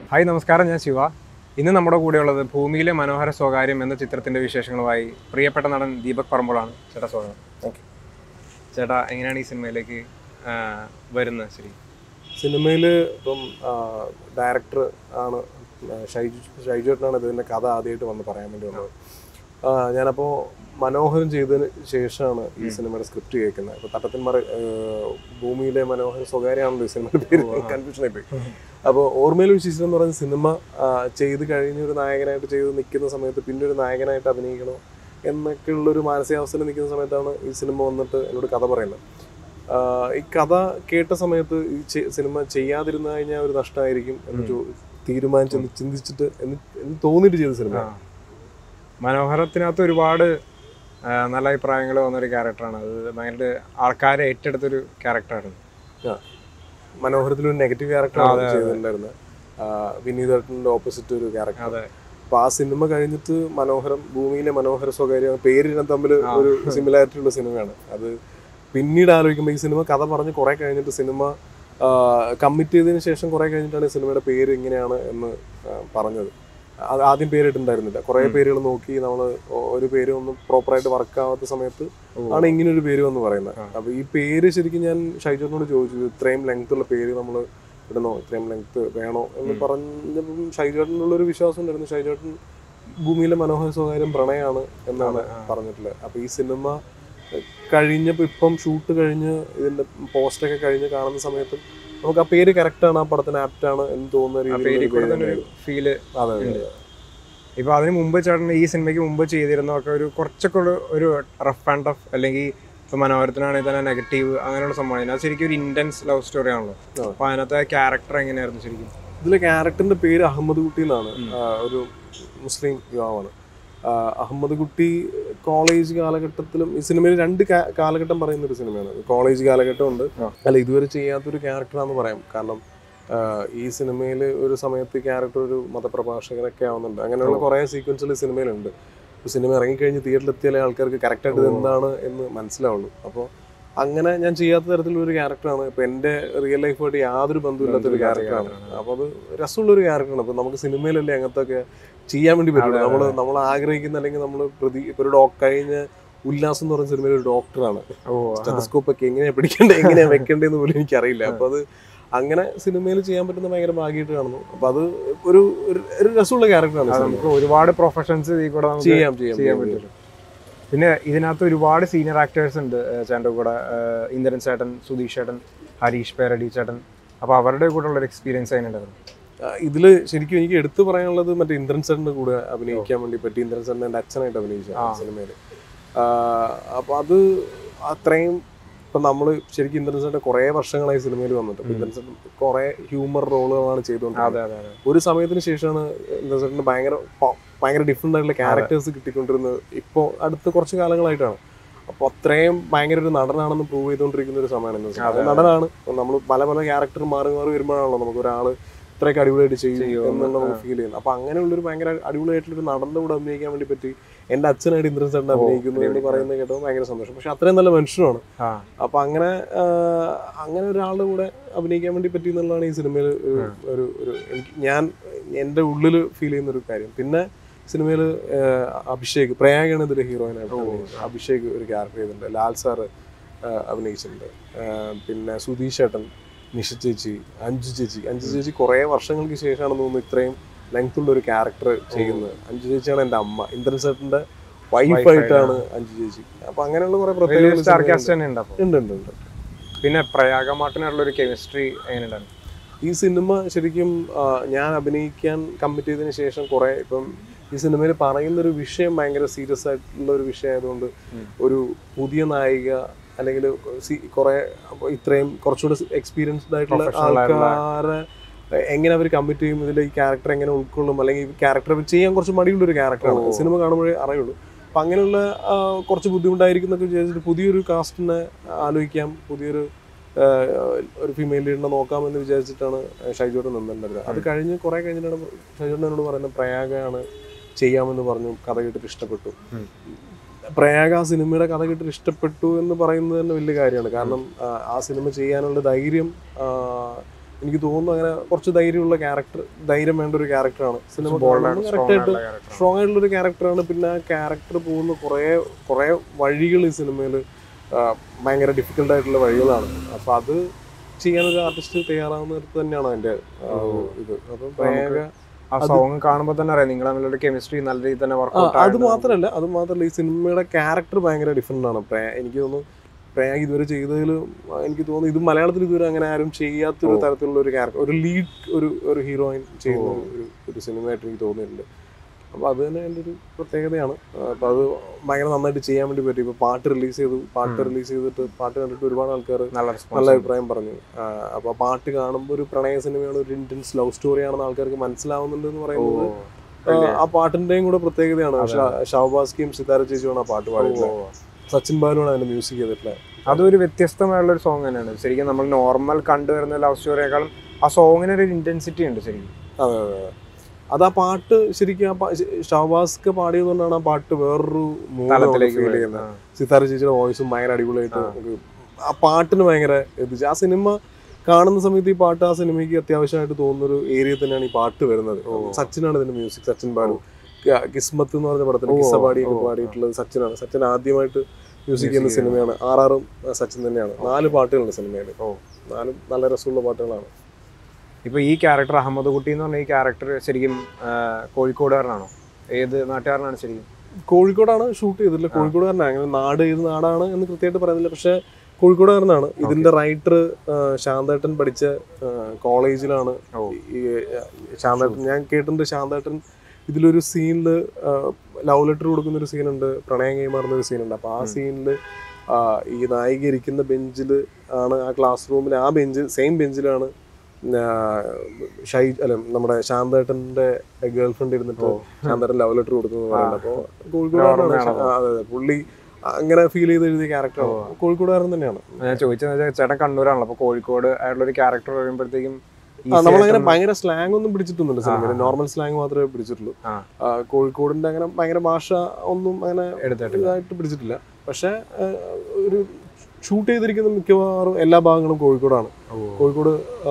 Hi നമസ്കാരം ഞാൻ ശിവ ഇന്ന് നമ്മുടെ കൂടെയുള്ളത് ഭൂമിയിലെ മനോഹര സ്വകാര്യം എന്ന ചിത്രത്തിന്റെ വിശേഷങ്ങളുമായി പ്രിയപ്പെട്ട നടൻ ദീപക് പറമ്പോളാണ് ചേട്ടാ സ്വാഗതം താങ്ക് ചേട്ടാ എങ്ങനെയാണ് ഈ സിനിമയിലേക്ക് ആ, വരുന്നത് ശരി സിനിമയിൽ ഇപ്പം ഡയറക്ടർ ആണ് ആ, ഷൈജു ഷൈജു ഏട്ടനാണ് ഇതിൻ്റെ കഥ ആദ്യമായിട്ട് വന്ന് പറയാൻ വേണ്ടി വന്നത് ആ, ഞാനപ്പോൾ മനോഹരം ചെയ്തതിന് ശേഷമാണ് ഈ സിനിമയുടെ സ്ക്രിപ്റ്റ് കേൾക്കുന്നത് അപ്പോൾ തട്ടത്തിന്മാർ ഭൂമിയിലെ മനോഹര സ്വകാര്യമാണല്ലോ ഈ സിനിമയുടെ പേര് കൺഫ്യൂഷൻ ആയിപ്പോയി അപ്പോൾ ഓർമ്മയിൽ ഒരു ശിശിരം എന്ന് പറയുന്ന സിനിമ ആ, ചെയ്ത് കഴിഞ്ഞ് ഒരു നായകനായിട്ട് ചെയ്ത് നിൽക്കുന്ന സമയത്ത് പിന്നെ ഒരു നായകനായിട്ട് അഭിനയിക്കണോ എന്നൊക്കെയുള്ള ഒരു മാനസികാവസ്ഥയിൽ നിൽക്കുന്ന സമയത്താണ് ഈ സിനിമ വന്നിട്ട് എന്നോട് കഥ പറയുന്നത് ആഹ് ഈ കഥ കേട്ട സമയത്ത് ഈ ചെ- സിനിമ ചെയ്യാതിരുന്നു കഴിഞ്ഞാൽ ഒരു നഷ്ടമായിരിക്കും എന്ന് ചോ- തീരുമാനിച്ച് ഒന്ന് ചിന്തിച്ചിട്ട് എന്ന് എന്ന് തോന്നിയിട്ട് ചെയ്ത സിനിമ ആ. മനോഹരത്തിനകത്ത് ഒരുപാട് ആ, നല്ല അഭിപ്രായങ്ങൾ വന്നൊരു ക്യാരക്ടറാണ് അത് ഭയങ്കര ആൾക്കാരെ ഏറ്റെടുത്തൊരു ക്യാരക്ടറായിരുന്നു മനോഹരത്തിൽ ഒരു നെഗറ്റീവ് ക്യാരക്ടറാണ് ചെയ്തിട്ടുണ്ടായിരുന്നത് ആഹ് വിനീത് ഏട്ടൻ്റെ ഓപ്പോസിറ്റ് ഒരു ക്യാരക്ടർ അതെ അപ്പൊ ആ സിനിമ കഴിഞ്ഞിട്ട് മനോഹരം ഭൂമിയിലെ മനോഹര സ്വകാര്യം പേരിനും തമ്മിൽ ഒരു സിമിലാരിറ്റി ഉള്ള സിനിമയാണ് അത് പിന്നീട് ആലോചിക്കുമ്പോൾ ഈ സിനിമ കഥ പറഞ്ഞ് കുറെ കഴിഞ്ഞിട്ട് സിനിമ കമ്മിറ്റ് ചെയ്തതിന് ശേഷം കുറെ കഴിഞ്ഞിട്ടാണ് ഈ സിനിമയുടെ പേര് ഇങ്ങനെയാണ് എന്ന് ആ, പറഞ്ഞത് അത് ആദ്യം പേരിട്ടുണ്ടായിരുന്നില്ല കുറെ പേരുകൾ നോക്കി നമ്മൾ ഒരു പേര് ഒന്നും പ്രോപ്പറായിട്ട് വർക്ക് ആവാത്ത സമയത്ത് ആണ് ഇങ്ങനെ ഒരു പേര് എന്ന് പറയുന്നത് അപ്പൊ ഈ പേര് ശരിക്കും ഞാൻ ഷൈജോനോട് ചോദിച്ചു ഇത്രയും ലെങ്ത് ഉള്ള പേര് നമ്മൾ ഇടണോ ഇത്രയും ലെങ്ത് വേണോ എന്ന് പറഞ്ഞപ്പം ഷൈജോട്ടനുള്ള ഒരു വിശ്വാസം ഉണ്ടായിരുന്നു ഷൈജോട്ടൻ ഭൂമിയിലെ മനോഹര സ്വകാര്യം പ്രണയമാണ് എന്നാണ് പറഞ്ഞിട്ടുള്ളത് അപ്പൊ ഈ സിനിമ കഴിഞ്ഞപ്പോൾ ഇപ്പം ഷൂട്ട് കഴിഞ്ഞ് ഇതിന്റെ പോസ്റ്റൊക്കെ കഴിഞ്ഞ് കാണുന്ന സമയത്തും നമുക്ക് ആ പേര് കറക്റ്റാണ് ആ പടത്തിന് ആപ്റ്റാണ് എന്ന് തോന്നുന്ന ആ പേരിൽ കൂടെ തന്നെ രീതിയിൽ ഒരു ഫീല് അതെ അതെ ഇപ്പൊ അതിന് മുമ്പ് ചേട്ടൻ ഈ സിനിമയ്ക്ക് മുമ്പ് ചെയ്തിരുന്നതൊക്കെ ഒരു കുറച്ചൊക്കെ ഒരു ഒരു റഫ് ആൻഡ് ടഫ് അല്ലെങ്കിൽ ഇപ്പൊ മനോഹരത്തിനാണെങ്കിൽ തന്നെ നെഗറ്റീവ് അങ്ങനെയുള്ള സംഭവം അത് ശരിക്കും ഒരു ഇന്റൻസ് ലവ് സ്റ്റോറി ആണല്ലോ ആ. അപ്പൊ അതിനകത്തെ ക്യാരക്ടർ എങ്ങനെയായിരുന്നു ശരിക്കും ഇതിലെ ക്യാരക്ടറിന്റെ പേര് അഹമ്മദ് കുട്ടി എന്നാണ് ആ, ഒരു മുസ്ലിം യുവാവാണ് ആ, അഹമ്മദ് കുട്ടി കോളേജ് കാലഘട്ടത്തിലും ഈ സിനിമയിൽ രണ്ട് കാ- കാലഘട്ടം പറയുന്ന ഒരു സിനിമയാണ് കോളേജ് കാലഘട്ടം ഉണ്ട് ആ. അല്ല ഇതുവരെ ചെയ്യാത്തൊരു ക്യാരക്ടറാന്ന് പറയാം കാരണം ആ, ഈ സിനിമയിൽ ഒരു സമയത്ത് ക്യാരക്ടർ ഒരു മതപ്രഭാഷകനൊക്കെ ആവുന്നുണ്ട് അങ്ങനെയുള്ള കുറേ സീക്വൻസുകൾ ഈ സിനിമയിലുണ്ട് ഇപ്പൊ സിനിമ ഇറങ്ങിക്കഴിഞ്ഞ് തിയേറ്ററിൽ എത്തിയാലേ ആൾക്കാർക്ക് കറക്റ്റായിട്ട് ഇത് എന്താണ് എന്ന് മനസ്സിലാവുള്ളൂ അപ്പോൾ അങ്ങനെ ഞാൻ ചെയ്യാത്ത തരത്തിലുള്ള ഒരു ക്യാരക്ടറാണ് ഇപ്പൊ എന്റെ റിയൽ ലൈഫായിട്ട് യാതൊരു ബന്ധമില്ലാത്ത ഒരു ക്യാരക്ടറാണ് അപ്പൊ അത് രസമുള്ള ഒരു ക്യാരക്ടറാണ് അപ്പൊ നമുക്ക് സിനിമയിലല്ലേ അങ്ങനത്തെ ഒക്കെ ചെയ്യാൻ വേണ്ടി പറ്റുള്ളൂ നമ്മൾ നമ്മൾ ആഗ്രഹിക്കുന്ന അല്ലെങ്കിൽ നമ്മൾ പ്രതി ഇപ്പൊ ഒരു ഡോക്ടർ കഴിഞ്ഞ ഉല്ലാസം എന്ന് പറയുന്ന സിനിമയിൽ ഒരു ഡോക്ടറാണ് ഓ സ്റ്റെതസ്കോപ്പ് ഒക്കെ എങ്ങനെയാ പിടിക്കേണ്ടത് എങ്ങനെയാ വെക്കേണ്ടതെന്ന് പോലും എനിക്കറിയില്ല അപ്പൊ അത് അങ്ങനെ സിനിമയിൽ ചെയ്യാൻ പറ്റുന്ന ഭയങ്കര ഭാഗ്യമായിട്ട് കാണുന്നു അപ്പൊ അത് ഒരു ഒരു ഒരു രസമുള്ള ക്യാരക്ടറാണ് അത് നമുക്ക് ഒരുപാട് പ്രൊഫഷൻസ് ഇതിൽ കൂടെ നമുക്ക് ചെയ്യാം ചെയ്യാം ചെയ്യാൻ പറ്റും പിന്നെ ഇതിനകത്ത് ഒരുപാട് സീനിയർ ആക്ടേഴ്സ് ഉണ്ട് ഏഹ് ചേട്ടൻ്റെ കൂടെ ഏഹ് ഇന്ദ്രൻ ചേട്ടൻ സുധീഷ് ചേട്ടൻ ഹരീഷ് പേരടി ചേട്ടൻ അപ്പൊ അവരുടെ കൂടെ ഉള്ള ഒരു എക്സ്പീരിയൻസ് അതിനുണ്ടായിരുന്നു ആ, ഇതില് ശരിക്കും എനിക്ക് എടുത്തു പറയാനുള്ളത് മറ്റേ ഇന്ദ്രൻ സാറിന്റെ കൂടെ അഭിനയിക്കാൻ വേണ്ടി പറ്റി ഇന്ദ്രൻ സാറിന്റെ എൻ്റെ അച്ഛനായിട്ട് അഭിനയിച്ച സിനിമയിൽ അപ്പൊ അത് അത്രയും ഇപ്പൊ നമ്മള് ശരിക്കും ഇന്ദ്രൻ സാറിന്റെ കുറെ വർഷങ്ങളായി സിനിമയിൽ വന്നിട്ട് അപ്പൊ ഇന്ദ്രൻ സാർ കുറെ ഹ്യൂമർ റോളുകളാണ് ചെയ്തുകൊണ്ടിരുന്നത് അതെ അതെ അതെ ഒരു സമയത്തിന് ശേഷമാണ് ഇന്ദ്രൻ സാറിന് ഭയങ്കര പ- ഭയങ്കര ഡിഫറെന്റ് ആയിട്ടുള്ള ക്യാരക്ടേഴ്സ് കിട്ടിക്കൊണ്ടിരുന്നത് ഇപ്പോൾ അടുത്ത കുറച്ച് കാലങ്ങളായിട്ടാണ് അപ്പൊ അത്രയും ഭയങ്കര ഒരു നടനാണെന്ന് പ്രൂവ് ചെയ്തുകൊണ്ടിരിക്കുന്ന ഒരു സമയമാണ് ഇന്ദ്രൻ സാർ. നടനാണ് നമ്മൾ പല പല ക്യാരക്ടർ മാറി മാറി വരുമ്പോഴാണല്ലോ നമുക്ക് ഒരാള് ഇത്രയൊക്കെ അടിപൊളിയായിട്ട് ചെയ്യും എന്നുള്ള നമുക്ക് ഫീൽ ചെയ്യുന്നത് അപ്പൊ അങ്ങനെയുള്ളൊരു ഭയങ്കര അടിപൊളിയായിട്ടുള്ള ഒരു നടന്റെ കൂടെ അഭിനയിക്കാൻ വേണ്ടി പറ്റി എന്റെ അച്ഛനായിട്ട് ഇന്ദ്രൻ സാറിനെ അഭിനയിക്കുന്നു എന്ന് പറയുന്നത് കേട്ടപ്പോൾ ഭയങ്കര സന്തോഷം പക്ഷെ അത്രയും നല്ല മനുഷ്യനാണ് ആ അപ്പൊ അങ്ങനെ ആ, അങ്ങനെ ഒരാളുടെ കൂടെ അഭിനയിക്കാൻ വേണ്ടി പറ്റി എന്നുള്ളതാണ് ഈ സിനിമയിൽ ഒരു ഒരു ഒരു എനിക്ക് ഞാൻ എൻ്റെ ഉള്ളിൽ ഫീൽ ചെയ്യുന്ന ഒരു കാര്യം പിന്നെ സിനിമയിൽ അഭിഷേക് പ്രയാഗാണ് ഇതിൽ ഹീറോയിനായിട്ട് അഭിനയിച്ചത്. അഭിഷേക് ഒരു ക്യാരക്ടർ ചെയ്തിട്ടുണ്ട് ലാൽ സാറ് അഭിനയിച്ചിട്ടുണ്ട് ആ, പിന്നെ സുധീഷ് ഏട്ടൻ നിഷ ചേച്ചി അഞ്ജു ചേച്ചി അഞ്ജു ചേച്ചി കുറേ വർഷങ്ങൾക്ക് ശേഷമാണെന്ന് തോന്നുന്നു ഇത്രയും ലെങ്ത് ഉള്ള ഒരു ക്യാരക്ടർ ചെയ്യുന്നത് അഞ്ജു ചേച്ചിയാണ് എൻ്റെ അമ്മ ഇന്ദ്രൻ ചേട്ടൻ്റെ വൈഫായിട്ടാണ് അഞ്ജു ചേച്ചി അപ്പൊ അങ്ങനെയുള്ള കുറെ വലിയൊരു പ്രത്യേക സ്റ്റാർ കാസ്റ്റ് തന്നെ ഉണ്ട് അപ്പോൾ ഉണ്ട് ഉണ്ട് ഉണ്ട് പിന്നെ പ്രയാഗമാട്ടിനുള്ള ഒരു കെമിസ്ട്രി എങ്ങനെയുണ്ടായിരുന്നു ഈ സിനിമ ശരിക്കും ആ, ഞാൻ അഭിനയിക്കാൻ കമ്മിറ്റ് ചെയ്തതിന് ശേഷം കുറെ ഇപ്പം ഈ സിനിമയിൽ പറയുന്ന ഒരു വിഷയം ഭയങ്കര സീരിയസ് ആയിട്ടുള്ള ഒരു വിഷയം ആയതുകൊണ്ട് ഒരു പുതിയ നായിക അല്ലെങ്കിൽ കുറെ അപ്പൊ ഇത്രയും കുറച്ചുകൂടെ എക്സ്പീരിയൻസ്ഡ് ആയിട്ടുള്ള Professional ആയിട്ടുള്ള- ആൾക്കാരെ എങ്ങനെ അവർ കമ്മിറ്റ് ചെയ്യും ഇതിൽ ഈ ക്യാരക്ടർ എങ്ങനെ ഉൾക്കൊള്ളും അല്ലെങ്കിൽ ഈ ക്യാരക്ടർ ചെയ്യാൻ കുറച്ച് മടിയുള്ള ഒരു ക്യാരക്ടറാണ് സിനിമ കാണുമ്പോഴേ അറിയുള്ളൂ അപ്പൊ അങ്ങനെയുള്ള ആ, കുറച്ച് ബുദ്ധിമുട്ടായിരിക്കും എന്നൊക്കെ വിചാരിച്ചിട്ട് പുതിയൊരു കാസ്റ്റിനെ ആലോചിക്കാം പുതിയൊരു ആ, ഒരു ഫീമെയിൽ ലീഡിനെ നോക്കാമെന്ന് വിചാരിച്ചിട്ടാണ് ഷൈജോട്ടൻ നിന്നിട്ടുണ്ടായിരുന്നത് അത് കഴിഞ്ഞ് കുറെ കഴിഞ്ഞിട്ടാണ് ഷൈജോട്ടൻ എന്നോട് പറയുന്നത് പ്രയാഗയാണ് ചെയ്യാമെന്ന് പറഞ്ഞു കഥ കേട്ടിട്ട് ഇഷ്ടപ്പെട്ടു പ്രയാഗ ആ സിനിമയുടെ കഥ കേട്ടിട്ട് ഇഷ്ടപ്പെട്ടു എന്ന് പറയുന്നത് തന്നെ വലിയ കാര്യമാണ് കാരണം ആ, ആ സിനിമ ചെയ്യാനുള്ള ധൈര്യം ആ, എനിക്ക് തോന്നുന്നു അങ്ങനെ കുറച്ച് ധൈര്യമുള്ള ക്യാരക്ടർ ധൈര്യം വേണ്ട ഒരു ക്യാരക്ടറാണ് സിനിമ ബോൾഡ് കറക്റ്റ് ആയിട്ട് സ്ട്രോങ് ആയിട്ടുള്ള ഒരു ക്യാരക്ടറാണ് പിന്നെ ആ ക്യാരക്ടർ പോകുന്ന കുറേ കുറേ വഴികൾ ഈ സിനിമയിൽ ഭയങ്കര ഡിഫിക്കൽട്ട് ആയിട്ടുള്ള വഴികളാണ് അപ്പൊ അത് ചെയ്യാൻ ഒരു ആർട്ടിസ്റ്റ് തയ്യാറാവുന്നിടത്ത് തന്നെയാണ് അതിന്റെ ആ, ഇത് അപ്പം പ്രേക ആ സോങ് കാണുമ്പോൾ തന്നെ അറിയാം നിങ്ങൾ തമ്മിലൊരു കെമിസ്ട്രി നല്ല രീതിയിൽ തന്നെ ആ, വർക്ക്ഔട്ട് അത് മാത്രമല്ല അത് മാത്രമല്ല ഈ സിനിമയുടെ ക്യാരക്ടർ ഭയങ്കര ഡിഫറെന്റ് ആണ് പ്രേ എനിക്ക് തോന്നുന്നു പ്രേയ ഇതുവരെ ചെയ്തതിൽ എനിക്ക് തോന്നുന്നു ഇത് മലയാളത്തിൽ ഇതുവരെ അങ്ങനെ ആരും ചെയ്യാത്തൊരു തരത്തിലുള്ള ഒരു ക്യാരക്ടർ ഒരു ലീഡ് ഒരു ഒരു ഹീറോയിൻ ചെയ്യുന്ന ഒരു ഒരു സിനിമയായിട്ട് എനിക്ക് തോന്നിയിട്ടുണ്ട് അപ്പോൾ അത് തന്നെ എൻ്റെ ഒരു പ്രത്യേകതയാണ് അപ്പോൾ അത് ഭയങ്കര നന്നായിട്ട് ചെയ്യാൻ വേണ്ടി പറ്റി ഇപ്പോൾ പാട്ട് റിലീസ് ചെയ്തു പാട്ട് റിലീസ് ചെയ്തിട്ട് പാട്ട് കണ്ടിട്ട് ഒരുപാട് ആൾക്കാർ നല്ല നല്ല റെസ്പോൺസ് അഭിപ്രായം പറഞ്ഞു അപ്പോൾ പാട്ട് കാണുമ്പോൾ ഒരു പ്രണയ സിനിമയാണ് ഒരു ഇന്റൻസ് ലവ് സ്റ്റോറിയാണെന്ന് ആൾക്കാർക്ക് മനസ്സിലാവുന്നുണ്ട് എന്ന് പറയുന്നത് ആ, ആ പാട്ടിന്റെയും കൂടെ പ്രത്യേകതയാണ് ഷ- ഷഹബാസ്കിയും സിതാര ചേച്ചിയുമാണ് ആ പാട്ട് പാടിയിട്ടുള്ളത് സച്ചിൻ ബാലുവാണ് അതിന്റെ മ്യൂസിക് ചെയ്തിട്ടുള്ളത് അതൊരു വ്യത്യസ്തമായുള്ള ഒരു സോങ് തന്നെയാണ് ശരിക്കും നമ്മൾ നോർമൽ കണ്ടുവരുന്ന ലവ് സ്റ്റോറിയേക്കാളും ആ സോങ്ങിന് ഒരു ഇന്റൻസിറ്റി ഉണ്ട് ശരിക്കും അതെ അതെ അതെ അത് ആ പാട്ട് ശരിക്കും ആ പാ- ശ- ഷഹബാസ്ക്ക് പാടിയതുകൊണ്ടാണ് ആ പാട്ട് വേറൊരു തലത്തിലേക്ക് ഫീൽ പോയത്. ചെയ്യുന്നത് ആ. സിതാര ചേച്ചിയുടെ വോയിസും ഭയങ്കര അടിപൊളിയായിട്ട് നമുക്ക് ആ പാട്ടിന് ഭയങ്കര ഇത് ആ സിനിമ കാണുന്ന സമയത്ത് ഈ പാട്ട് ആ സിനിമയ്ക്ക് അത്യാവശ്യമായിട്ട് തോന്നുന്ന ഒരു ഏരിയ തന്നെയാണ് ഈ പാട്ട് വരുന്നത് സച്ചിനാണ് ഇതിന്റെ മ്യൂസിക് സച്ചിൻ ബാലു ക- കിസ്മത്ത് എന്ന് പറഞ്ഞ പടത്തിൽ ഓ, കിസ്സപാടിയൊക്കെ ഓ, പാടിയിട്ടുള്ളത് സച്ചിനാണ് സച്ചിൻ ആദ്യമായിട്ട് മ്യൂസിക് ചെയ്യുന്ന സിനിമയാണ് ആറാറും സച്ചിൻ തന്നെയാണ് നാല് പാട്ടുകളുണ്ട് സിനിമയിൽ ഓ. നാലും നല്ല രസമുള്ള പാട്ടുകളാണ് ഇപ്പൊ ഈ ക്യാരക്ടർ അഹമ്മദ് കുട്ടി എന്ന് പറഞ്ഞ ഈ ക്യാരക്ടർ ശരിക്കും ആ, കോഴിക്കോടുകാരനാണോ ഏത് നാട്ടുകാരനാണ് ശരിക്കും കോഴിക്കോടാണ് ഷൂട്ട് ചെയ്തിട്ടില്ല കോഴിക്കോടുകാരനാണ് അങ്ങനെ നാട് ഏത് നാടാണ് എന്ന് കൃത്യമായിട്ട് പറയുന്നില്ല പക്ഷെ കോഴിക്കോടുകാരനാണ് ഇതിന്റെ റൈറ്റർ ശാന്തേട്ടൻ പഠിച്ച ആ, കോളേജിലാണ് ഓ. ഈ ആ, ശാന്തേട്ടൻ ഞാൻ കേട്ടിട്ടുണ്ട് ശാന്തേട്ടൻ ഇതിലൊരു സീനിൽ ലവ് ലെറ്റർ കൊടുക്കുന്ന ഒരു സീനുണ്ട് പ്രണയം കൈമാറുന്ന ഒരു സീനുണ്ട് അപ്പൊ ആ സീനിൽ ഈ നായിക ഇരിക്കുന്ന ബെഞ്ചിൽ ആണ് ആ ക്ലാസ് റൂമിൽ ആ ബെഞ്ച് സെയിം ബെഞ്ചിലാണ് ഷൈ അല്ല നമ്മുടെ ശാന്തേട്ടന്റെ ഗേൾ ഫ്രണ്ട് ഇരുന്നിട്ട് ശാന്തേട്ടൻ ലവ് ലെറ്റർ കൊടുക്കുന്നു പറയുന്നത് അപ്പോൾ കോഴിക്കോടാണ് ആ, അതെ അതെ പുള്ളി അങ്ങനെ ഫീൽ ചെയ്ത് എഴുതിയ ക്യാരക്ടറാണ് കോഴിക്കോടുകാരൻ തന്നെയാണ് ഞാൻ ചോദിച്ചത് വെച്ചാൽ ചേട്ടൻ കണ്ണൂരാണല്ലോ അപ്പൊ കോഴിക്കോട് ആയിട്ടുള്ള ഒരു ക്യാരക്ടർ വരുമ്പോഴത്തേക്കും ആ, നമ്മളങ്ങനെ ഭയങ്കര സ്ലാങ് ഒന്നും പിടിച്ചിട്ടൊന്നുമില്ല സിനിമയിൽ നോർമൽ സ്ലാങ് മാത്രമേ പിടിച്ചിട്ടുള്ളൂ ആ. ആ, കോഴിക്കോടിന്റെ അങ്ങനെ ഭയങ്കര ഭാഷ ഒന്നും അങ്ങനെ എടുത്തിട്ടില്ല ഇതായിട്ട് പിടിച്ചിട്ടില്ല പക്ഷെ ആ, ഒരു ഷൂട്ട് ചെയ്തിരിക്കുന്ന മിക്കവാറും എല്ലാ ഭാഗങ്ങളും കോഴിക്കോടാണ് ഓ. കോഴിക്കോട് ആ,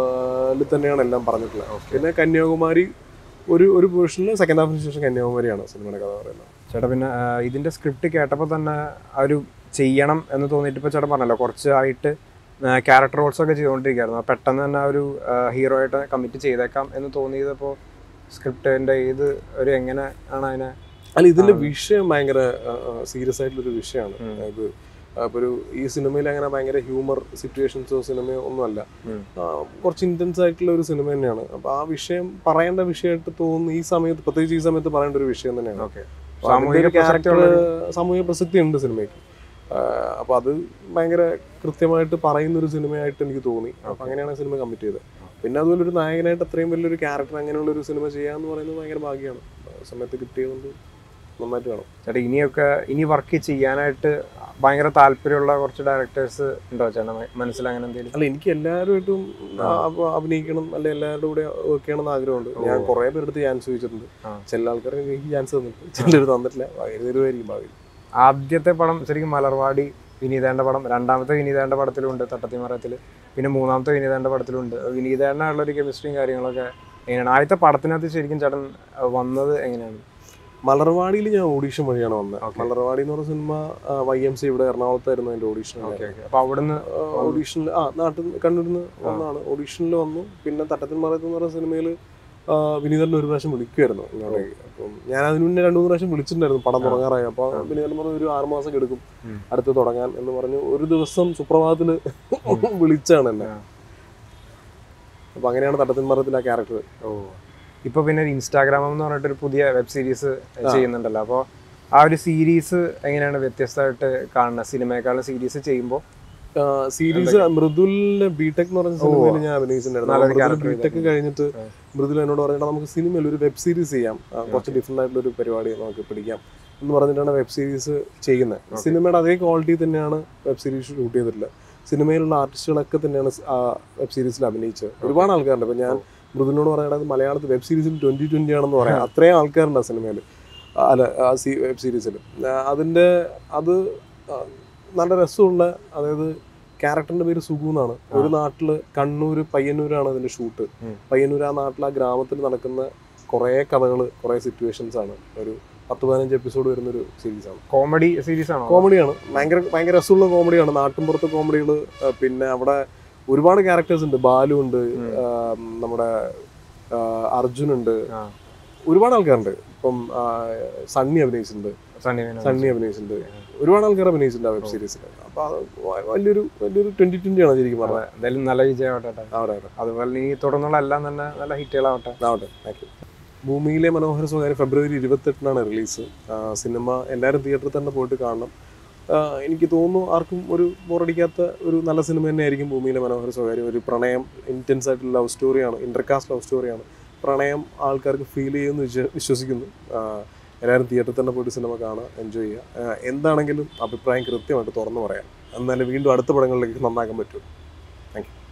ല് തന്നെയാണ് എല്ലാം പറഞ്ഞിട്ടുള്ളത് പിന്നെ കന്യാകുമാരി ഒരു ഒരു പൊസിഷനിൽ സെക്കൻഡ് ഹാഫിന് ശേഷം കന്യാകുമാരിയാണ് സിനിമയുടെ കഥ പറയുന്നത് ചേട്ടാ പിന്നെ ആ, ഇതിന്റെ സ്ക്രിപ്റ്റ് കേട്ടപ്പോൾ തന്നെ ആ ഒരു ചെയ്യണം എന്ന് തോന്നിയിട്ട് ഇപ്പോൾ ചേട്ടൻ പറഞ്ഞല്ലോ കുറച്ചായിട്ട് ക്യാരക്ടർ റോൾസ് ഒക്കെ ചെയ്തുകൊണ്ടിരിക്കുകയായിരുന്നു അപ്പോൾ പെട്ടെന്ന് തന്നെ ആ ഒരു ഹീറോ ആയിട്ട് കമ്മിറ്റ് ചെയ്തേക്കാം എന്ന് തോന്നിയതപ്പോൾ സ്ക്രിപ്റ്റിന്റെ ഏത് ഒരു എങ്ങനെ ആണ് അതിനെ അല്ല ഇതിന്റെ വിഷയം ഭയങ്കര സീരിയസ് ആയിട്ടുള്ളൊരു വിഷയമാണ് ഉം. അതായത് അപ്പോൾ ഒരു ഈ സിനിമയിൽ അങ്ങനെ ഭയങ്കര ഹ്യൂമർ സിറ്റുവേഷൻസോ സിനിമയോ ഒന്നുമല്ല ഉം. ആ, കുറച്ച് ഇന്റൻസ് ആയിട്ടുള്ള ഒരു സിനിമ തന്നെയാണ് അപ്പോൾ ആ വിഷയം പറയേണ്ട വിഷയമായിട്ട് തോന്നുന്നു ഈ സമയത്ത് പ്രത്യേകിച്ച് ഈ സമയത്ത് പറയേണ്ട ഒരു വിഷയം തന്നെയാണ് ഓക്കെ അപ്പൊ അതിന്റെ ഒരു character, സാമൂഹിക പ്രസക്തി ഉണ്ട് സിനിമയ്ക്ക് അപ്പൊ അത് ഭയങ്കര കൃത്യമായിട്ട് പറയുന്ന ഒരു സിനിമയായിട്ട് എനിക്ക് തോന്നി അപ്പൊ അങ്ങനെയാണ് ആ സിനിമ കമ്മിറ്റ് ചെയ്തത് പിന്നെ അതുപോലെ ഒരു നായകനായിട്ട് അത്രയും വലിയൊരു ക്യാരക്ടർ അങ്ങനെയുള്ള ഒരു സിനിമ ചെയ്യാന്ന് പറയുന്നത് ഭയങ്കര ഭാഗ്യമാണ് ആ സമയത്ത് കിട്ടിയതുകൊണ്ട് നന്നായിട്ട് കാണും ചേട്ടാ ഇനിയൊക്കെ ഇനി വർക്ക് ചെയ്യാനായിട്ട് ഭയങ്കര താല്പര്യമുള്ള കുറച്ച് ഡയറക്ടേഴ്സ് ഉണ്ടോ ചേട്ടാ മനസ്സിൽ അങ്ങനെ എന്തെങ്കിലും അല്ല എനിക്ക് എല്ലാവരുമായിട്ടും ആ, അപ്പൊ അഭിനയിക്കണം അല്ലെ എല്ലാവരുടെ കൂടെ വർക്ക് ചെയ്യണം എന്ന് ആഗ്രഹമുണ്ട് ഞാൻ കുറെ പേരുടെ അടുത്ത് ചാൻസ് ചോദിച്ചിട്ടുണ്ട് ആ. ചില ആൾക്കാർ എനിക്ക് ചാൻസ് തന്നിട്ടുണ്ട് ചിലർ തന്നിട്ടില്ല ഭയങ്കര തരുമായിരിക്കും ഭാവിയിൽ ആദ്യത്തെ പടം ശരിക്കും മലർവാടി വിനീതേണ്ട പടം രണ്ടാമത്തെ വിനീതേണ്ട പടത്തിലുണ്ട് തട്ടത്തിമറത്തിൽ പിന്നെ മൂന്നാമത്തെ വിനീതേണ്ട പടത്തിലുണ്ട് വിനീതേണ്ണുള്ള ഒരു കെമിസ്ട്രിയും കാര്യങ്ങളൊക്കെ എങ്ങനെയാണ് ആദ്യത്തെ പടത്തിനകത്ത് ശരിക്കും ചേട്ടൻ അഹ് വന്നത് എങ്ങനെയാണ് മലർവാടിയിൽ ഞാൻ ഓഡീഷൻ വഴിയാണ് വന്നത് മലർവാടി എന്ന് പറഞ്ഞ സിനിമ വൈ എം സി ഇവിടെ എറണാകുളത്തായിരുന്നു അതിന്റെ ഓഡീഷൻ ഓക്കെ ഓക്കെ അപ്പൊ അവിടുന്ന് ഓഡീഷനിൽ ആ നാട്ടിൽ നിന്ന് കണ്ണൂരിൽ നിന്ന് വന്നതാണ് ഓഡീഷനിൽ വന്നു പിന്നെ തട്ടത്തിൻ മറയത്ത് എന്ന് പറഞ്ഞ സിനിമയിൽ വിനീതനെ ഒരു പ്രാവശ്യം വിളിക്കുമായിരുന്നു ഇങ്ങോട്ടേക്ക് അപ്പം ഞാൻ അതിന് മുന്നേ രണ്ടു മൂന്ന് പ്രാവശ്യം വിളിച്ചിട്ടുണ്ടായിരുന്നു പടം തുടങ്ങാറായി അപ്പോൾ വിനീതൻ പറഞ്ഞു ഒരു ആറ് മാസം എടുക്കും ഉം. അടുത്ത് തുടങ്ങാൻ എന്ന് പറഞ്ഞു ഒരു ദിവസം സുപ്രഭാതത്തിൽ വിളിച്ചാണ് എന്നെ ആ. അപ്പൊ അങ്ങനെയാണ് തട്ടത്തിൻ മറയത്തിൽ ആ ക്യാരക്ടർ ഓ ഇപ്പൊ പിന്നെ ഒരു ഇൻസ്റ്റാഗ്രാം എന്ന് പറഞ്ഞിട്ട് ഒരു പുതിയ വെബ് സീരീസ് ചെയ്യുന്നുണ്ടല്ലോ അപ്പോൾ ആ ഒരു സീരീസ് എങ്ങനെയാണ് വ്യത്യസ്തമായിട്ട് കാണുന്നത് സിനിമയെക്കാളും സീരീസ് ചെയ്യുമ്പോൾ സീരീസ് മൃദുലിന്റെ ബിടെക് എന്ന് പറഞ്ഞ സിനിമയിൽ ഞാൻ അഭിനയിച്ചിട്ടുണ്ടായിരുന്നു character ബിടെക് കഴിഞ്ഞിട്ട് ആ. മൃദുൽ എന്നോട് പറഞ്ഞിട്ട് നമുക്ക് സിനിമയിൽ ഒരു വെബ് സീരീസ് ചെയ്യാം ആ, കുറച്ച് ഡിഫറെന്റ് ആയിട്ടുള്ള ഒരു പരിപാടി നമുക്ക് പിടിക്കാം എന്ന് പറഞ്ഞിട്ടാണ് വെബ് സീരീസ് ചെയ്യുന്നത് സിനിമയുടെ അതേ ക്വാളിറ്റി തന്നെയാണ് വെബ് സീരീസ് ഷൂട്ട് ചെയ്തിട്ടുള്ളത് സിനിമയിലുള്ള ആർട്ടിസ്റ്റുകളൊക്കെ തന്നെയാണ് സ് ആ വെബ് സീരീസിൽ അഭിനയിച്ചത് ഒരുപാട് ആൾക്കാരുണ്ട് ഇപ്പൊ ഞാൻ മൃദുലിനോട് പറയുന്നത് മലയാളത്തിൽ വെബ് സീരീസിൽ ട്വന്റി ട്വന്റി ആണെന്ന് പറയാം അത്രയും ആൾക്കാരുണ്ട് ആ സിനിമയിൽ അല്ല ആ സി വെബ് സീരീസിൽ അതിന്റെ അത് ആ, നല്ല രസമുള്ള അതായത് ക്യാരക്ടറിന്റെ പേര് സുഗു എന്നാണ് ഒരു നാട്ടില് കണ്ണൂര് പയ്യന്നൂരാണ് അതിന്റെ ഷൂട്ട് ഉം. പയ്യന്നൂർ ആ നാട്ടിൽ ആ ഗ്രാമത്തിൽ നടക്കുന്ന കുറേ കഥകൾ കുറേ സിറ്റുവേഷൻസ് ആണ് ഒരു പത്ത് പതിനഞ്ച് എപ്പിസോഡ് വരുന്ന ഒരു സീരീസ് ആണ് കോമഡി സീരീസ് ആണോ കോമഡിയാണ് ഭയങ്കര ഭയങ്കര രസമുള്ള കോമഡിയാണ് നാട്ടിൻപുറത്തെ കോമഡികൾ പിന്നെ അവിടെ ഒരുപാട് ക്യാരക്ടേഴ്സ് ഉണ്ട് ബാലു ഉണ്ട് ഉം. ആ, നമ്മുടെ ആ, അർജുൻ ഉണ്ട് ആ. ഒരുപാട് ആൾക്കാരുണ്ട് ഇപ്പം ആ, സണ്ണി അഭിനയിച്ചിട്ടുണ്ട് സണ്ണി വെയിൻ ആണ്. സണ്ണി അഭിനയിച്ചിട്ടുണ്ട് ഒരുപാട് ആൾക്കാർ അഭിനയിച്ചിട്ടുണ്ട് ആ വെബ് സീരീസിൽ അപ്പൊ അത് വ- വലിയൊരു വലിയൊരു ട്വന്റി ട്വന്റി ആണ് ശരിക്കും അതെ, പറഞ്ഞത് എന്തായാലും നല്ല വിജയമാവട്ടെ ഏട്ടാ. അവിടെ അവിടെ അതുപോലെ ഈ തുടർന്നുള്ള എല്ലാം തന്നെ നല്ല ഹിറ്റുകളാവട്ടെ ആവട്ടെ താങ്ക് യു ഭൂമിയിലെ മനോഹര സ്വകാര്യ ഫെബ്രുവരി ഇരുപത്തെട്ടിനാണ് റിലീസ് സിനിമ എല്ലാവരും തിയേറ്ററിൽ തന്നെ പോയിട്ട് കാണണം ആ, എനിക്ക് തോന്നുന്നു ആർക്കും ഒരു ബോറടിക്കാത്ത ഒരു നല്ല സിനിമ തന്നെയായിരിക്കും ഭൂമിയിലെ മനോഹര സ്വകാര്യം ഒരു പ്രണയം ഇൻറ്റൻസ് ആയിട്ടുള്ള ലവ് സ്റ്റോറിയാണ് ഇന്റർകാസ്റ്റ് ലവ് സ്റ്റോറിയാണ് പ്രണയം ആൾക്കാർക്ക് ഫീൽ ചെയ്യുമെന്ന് വിശ്വ വിശ്വസിക്കുന്നു ആ, എല്ലാവരും തിയേറ്ററിൽ തന്നെ പോയിട്ട് സിനിമ കാണുക എൻജോയ് ചെയ്യുക ആ, എന്താണെങ്കിലും അഭിപ്രായം കൃത്യമായിട്ട് തുറന്നു പറയാം എന്നാലും വീണ്ടും അടുത്ത പടങ്ങളിലേക്ക് നന്നാക്കാൻ പറ്റും താങ്ക് യു